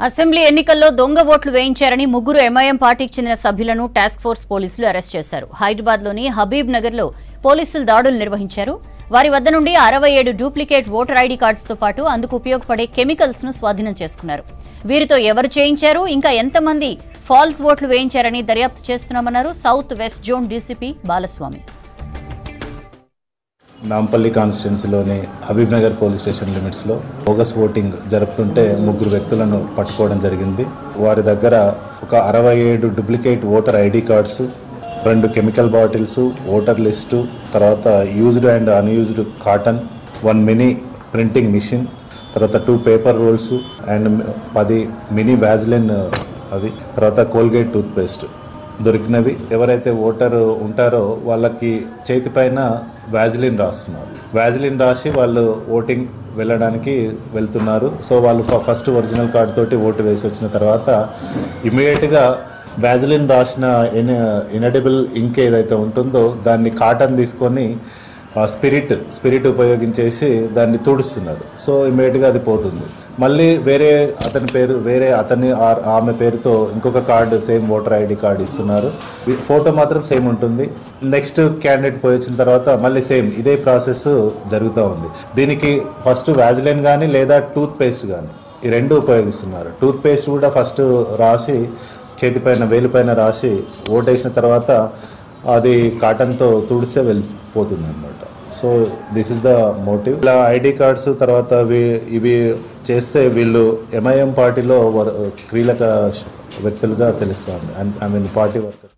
assembly ఎన్నికల్లో దొంగ ఓట్లు వేయించారని ముగ్గురు ఎంఐఎం పార్టీకి చెందిన సభ్యులను టాస్క్ ఫోర్స్ పోలీసులు అరెస్ట్ చేశారు హైదరాబాద్లోని హబీబ్ నగర్లో పోలీసులు దాడులు నిర్వహించారు వారి వద్ద నుండి అరవై ఏడు డూప్లికేట్ ఓటర్ ఐడి కార్డ్స్తో పాటు అందుకు ఉపయోగపడే కెమికల్స్ ను స్వాధీనం చేసుకున్నారు వీరితో ఎవరు చేయించారు ఇంకా ఎంతమంది ఫాల్స్ ఓట్లు వేయించారని దర్యాప్తు చేస్తున్నామన్నారు south west zone DCP Balaswamy Nampally కాన్స్టిట్యున్సీలోని హబీబ్ నగర్ పోలీస్ స్టేషన్ లిమిట్స్లో బోగస్ ఓటింగ్ జరుపుతుంటే ముగ్గురు వ్యక్తులను పట్టుకోవడం జరిగింది వారి దగ్గర ఒక అరవై ఏడు డూప్లికేట్ ఓటర్ ఐడి కార్డ్స్ రెండు కెమికల్ బాటిల్స్ ఓటర్ లిస్టు తర్వాత used and unused cotton one mini printing machine తర్వాత టూ పేపర్ రోల్స్ అండ్ పది మినీ వ్యాజ్లిన్ అవి తర్వాత కోల్గేట్ టూత్పేస్ట్ దొరికినవి ఎవరైతే ఓటర్ ఉంటారో వాళ్ళకి చేతిపైన వ్యాజిలిన్ రాస్తున్నారు వ్యాజిలిన్ రాసి వాళ్ళు ఓటింగ్ వెళ్ళడానికి వెళ్తున్నారు సో వాళ్ళు ఫ- ఫస్ట్ ఒరిజినల్ కార్డు తోటి ఓటు వేసి వచ్చిన తర్వాత ఇమీడియట్గా వ్యాజిలిన్ రాసిన ఇన్ ఇనడిబుల్ ఇంక్ ఏదైతే ఉంటుందో దాన్ని కాటన్ తీసుకొని ఆ స్పిరిట్ స్పిరిట్ ఉపయోగించేసి దాన్ని తుడుస్తున్నారు సో ఇమీడియట్గా అది పోతుంది మళ్ళీ వేరే అతని పేరు వేరే అతని ఆర్ ఆమె పేరుతో ఇంకొక card same voter ID card ఇస్తున్నారు వి- ఫోటో మాత్రం సేమ్ ఉంటుంది నెక్స్ట్ క్యాండిడేట్ పోయి వచ్చిన తర్వాత మళ్ళీ సేమ్ ఇదే ప్రాసెస్ జరుగుతూ ఉంది దీనికి ఫస్ట్ వ్యాజిలైన్ కానీ లేదా టూత్ పేస్ట్ కానీ ఈ రెండు ఉపయోగిస్తున్నారు టూత్ పేస్ట్ కూడా ఫస్ట్ రాసి చేతిపైన వేలిపైన రాసి ఓటేసిన తర్వాత అది కాటన్తో తుడిస్తే వెళ్ళిపోతుంది అనమాట so this is the motive ఇలా ఐడి కార్డ్స్ తర్వాత వీ- ఇవి చేస్తే వీళ్ళు ఎంఐఎం పార్టీలో వర్- కీలక వ్యక్తులుగా తెలుస్తుంది and I mean party worker